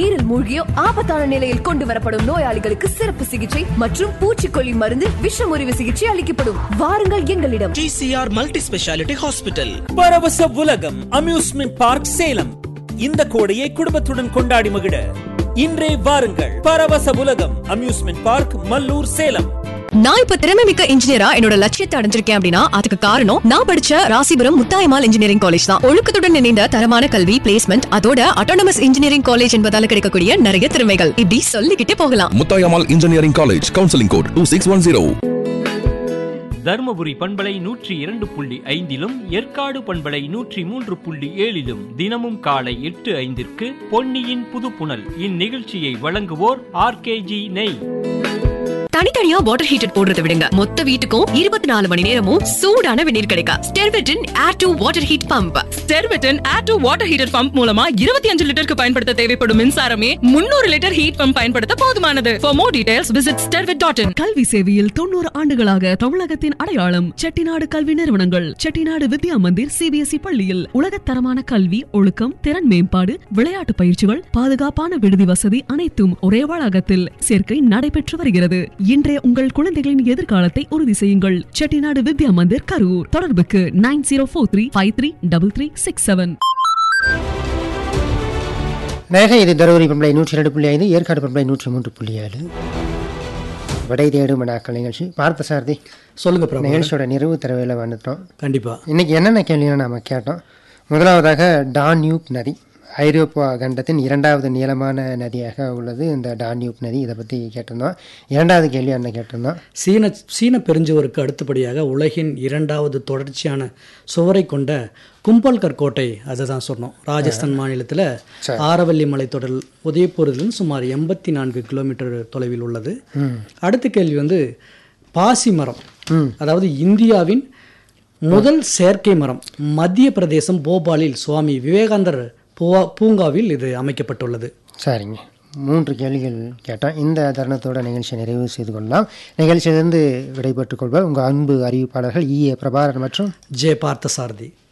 நீரில் மூழ்கியோ ஆபத்தான நிலையில் கொண்டு வரப்படும் நோயாளிகளுக்கு சிறப்பு சிகிச்சை மற்றும் பூச்சிக்கொல்லி மருந்து விஷமுறிவு சிகிச்சை அளிக்கப்படும் வாருங்கள் எங்களிடம் ஜிசிஆர் மல்டி ஸ்பெஷாலிட்டி ஹாஸ்பிட்டல் பரவச உலகம் அம்யூஸ்மெண்ட் பார்க் சேலம் இந்த கோடையை குடும்பத்துடன் கொண்டாடி மகிழ இன்றே வாருங்கள் பரவச உலகம் அம்யூஸ்மெண்ட் பார்க் மல்லூர் சேலம் நான் இப்ப திறமை மிக்க இன்ஜினியரா என்னோட லட்சியத்தை அடைஞ்சிருக்கேன் அப்படின்னா அதுக்கு காரணம் நான் படிச்ச ராசிபுரம் முத்தாயமால் இன்ஜினியரிங் காலேஜ் தான் ஒழுக்கத்துடன் இணைந்த தரமான கல்வி பிளேஸ்மெண்ட் அதோட அட்டானமஸ் இன்ஜினியரிங் காலேஜ் என்பதால கிடைக்கக்கூடிய நிறைய திறமைகள் இப்படி சொல்லிக்கிட்டே போகலாம் Muthayammal engineering college counselling code two six one zero Dharmapuri பண்பலை நூற்றி இரண்டு புள்ளி ஐந்திலும் ஏற்காடு பண்பலை நூற்றி மூன்று புள்ளி ஏழிலும் தினமும் காலை எட்டு ஐந்திற்கு பொன்னியின் புதுப்புணல் இந்நிகழ்ச்சியை வழங்குவோர் ஆர்கேஜி நெய் தனித்தனியா வாட்டர் ஹீட்டர் போடுறத விடுங்க மொத்த வீட்டுக்கும் இருபத்தி நாலு மணி நேரமும் சூடான வெந்நீர் கிடைக்கும் ஸ்டெர்வெட்டின் air to water heat pump ஸ்டெர்வெட்டன் air to water heater pump மூலமா இருபத்தி அஞ்சு லிட்டருக்கு பயன்படுத்த தேவைப்படும் மின்சாரமே முன்னூறு லிட்டர் ஹீட் பம்ப் பயன்படுத்த போதுமானது for more details visit Stervet dot in கல்வி சேவையில் தொண்ணூறு ஆண்டுகளாக தமிழகத்தின் அடையாளம் செட்டிநாடு கல்வி நிறுவனங்கள் செட்டிநாடு வித்யா மந்திர் சிபிஎஸ்இ பள்ளியில் உலகத்தரமான கல்வி ஒழுக்கம் திறன் மேம்பாடு விளையாட்டு பயிற்சிகள் பாதுகாப்பான விடுதி வசதி அனைத்தும் ஒரே வளாகத்தில் சேர்க்கை நடைபெற்று வருகிறது இன்றைய உங்கள் குழந்தைகளின் எதிர்காலத்தை உறுதி செய்யுங்கள் செட்டிநாடு வித்யா மந்திர் கரூர் தொடர்புக்கு nine zero four three five three double three six seven மேக இது தருமபுரி பண்பலை நூற்றி ரெண்டு புள்ளி ஐந்து ஏற்காடு பண்பலை நூற்றி மூன்று புள்ளி ஏழு விடை தேடும் வினாக்கள் நிகழ்ச்சி பார்த்த சாரதி சொல்லுங்க பிரபு நிகழ்ச்சியோட நிறைவு தரவையில் வந்துட்டோம் கண்டிப்பா இன்னைக்கு என்னென்ன கேள்வின்னு நாம கேட்டோம் முதலாவதாக டான்யூப் நதி ஐரோப்பா கண்டத்தின் இரண்டாவது நீளமான நதியாக உள்ளது இந்த டான்யூப் நதி இதை பற்றி கேட்டிருந்தோம் இரண்டாவது கேள்வி என்ன கேட்டிருந்தோம் சீன சீன பெருஞ்சுவருக்கு அடுத்தபடியாக உலகின் இரண்டாவது தொடர்ச்சியான சுவரை கொண்ட கும்பல்கர் கோட்டை அதை தான் சொன்னோம் ராஜஸ்தான் மாநிலத்தில் ஆரவல்லி மலைத்தொடர் உதயபூரிலிருந்து சுமார் எண்பத்தி நான்கு கிலோமீட்டர் தொலைவில் உள்ளது அடுத்த கேள்வி வந்து பாசி மரம் அதாவது இந்தியாவின் முதல் செயற்கை மரம் மத்திய பிரதேசம் போபாலில் சுவாமி விவேகானந்தர் பூவா பூங்காவில் இது அமைக்கப்பட்டுள்ளது சரிங்க மூன்று கேள்விகள் கேட்டோம் இந்த தருணத்தோட நிகழ்ச்சியை நிறைவு செய்து கொள்ளலாம் நிகழ்ச்சியிலிருந்து விடைபெற்றுக் கொள்வார் உங்கள் அன்பு அறிவிப்பாளர்கள் இ ஏ பிரபாகர் மற்றும் ஜே பார்த்தசாரதி